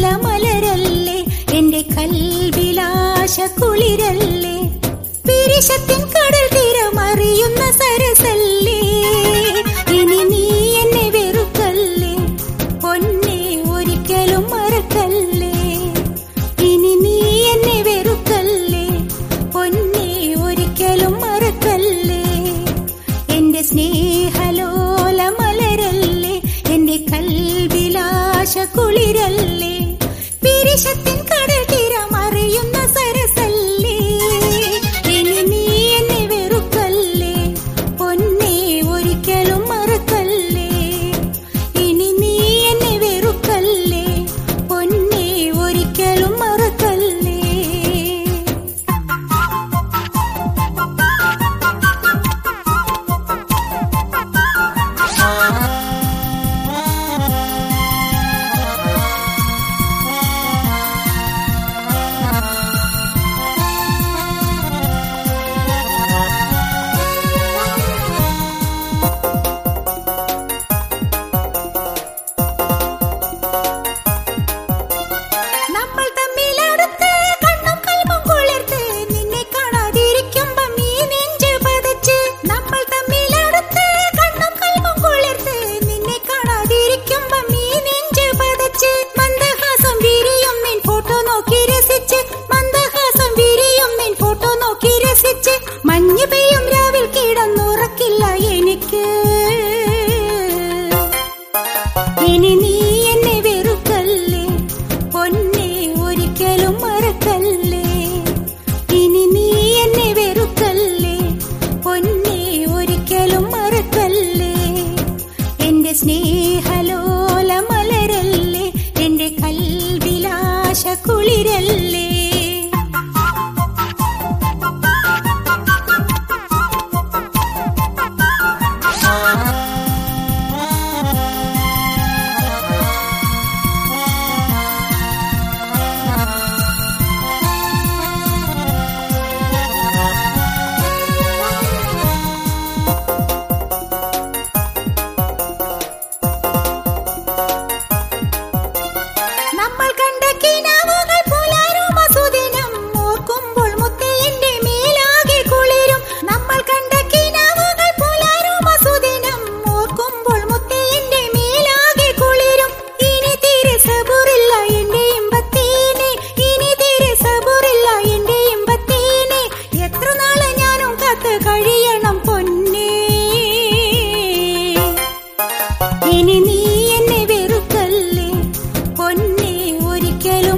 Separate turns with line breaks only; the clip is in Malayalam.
മലരല്ലേ എന്റെ കൽവിലാശ കുളിരല്ലേ പിരിശത്തിൻ കടൽ തീരമറിയുന്ന സരസല്ലേ ഇനി നീ എന്നെ വെറുക്കല്ലേ പൊന്നെ ഒരിക്കലും മറക്കല്ലേ ഇനി നീ എന്നെ വെറുക്കല്ലേ പൊന്നെ ഒരിക്കലും മറക്കല്ലേ എന്റെ സ്നേഹലോല മലരല്ലേ എന്റെ കൽവിലാശ കുളിരല്ലേ പിരിശത്തിൻ കടൽ തീരമറിയുന്ന സരസല്ലേ ഇനി നീ എന്നെ വെറുക്കല്ലേ പൊന്നെ ഒരിക്കലും മറക്കല്ലേ ഇനി നീ എന്നെ വെറുക്കല്ലേ പൊന്നെ ഒരിക്കലും മറക്കല്ലേ നമ്മൾ തമ്മിൽ അടുത്ത് കണ്ണും കൽബും കുളിർത്ത് നിന്നെ കാണാതിരിക്കുമ്പം ഈ നെഞ്ച് പതച്ച് നമ്മൾ തമ്മിൽ അടുത്ത് കണ്ണും കൽബും കുളിർത്ത് നിന്നെ കാണാതിരിക്കുമ്പം ഈ നെഞ്ച് പതച്ച് മന്ദഹാസം വിരിയും നിൻ ഫോട്ടോ നോക്കി രസിച്ച് മന്ദഹാസം വിരിയും നിൻ ഫോട്ടോ നോക്കി രസിച്ച് മഞ്ഞ് പെയ്യും രാവിൽ കിടന്നുറക്കില്ല എനിക്ക് ഇനി നീ എന്നെ വെറുക്കല്ലേ പൊന്നെ ഒരിക്കലും മറക്കല്ലേ ഇനി നീ എന്നെ വെറുക്കല്ലേ പൊന്നെ ഒരിക്കലും മറക്കല്ലേ എന്റെ സ്നേഹലോല മലരല്ലേ എന്റെ കൽവിലാശ കുളിരല്ലേ നമ്മൾ കണ്ട കിനാവുകൾ പുലരും അസുദിനം ഓർക്കുമ്പോൾ മുത്തേ എന്റെ മേലാകെ കുളിരും നമ്മൾ കണ്ട കിനാവുകൾ പുലരും അസുദിനം ഓർക്കുമ്പോൾ മുത്തേ എന്റെ മേലാകെ കുളിരും ഇനി തീരെ സബുറില്ല എന്റെ ഇമ്പത്തേനെ ഇനി തീരെ സബുറില്ല എന്റെ ഇമ്പത്തേനെ എത്ര നാള് ഞാനും കാത്ത് കഴിയണം പൊന്നേ ഇനി നീ എന്നെ വെറുക്കല്ലേ പൊന്നെ ഒരിക്കലും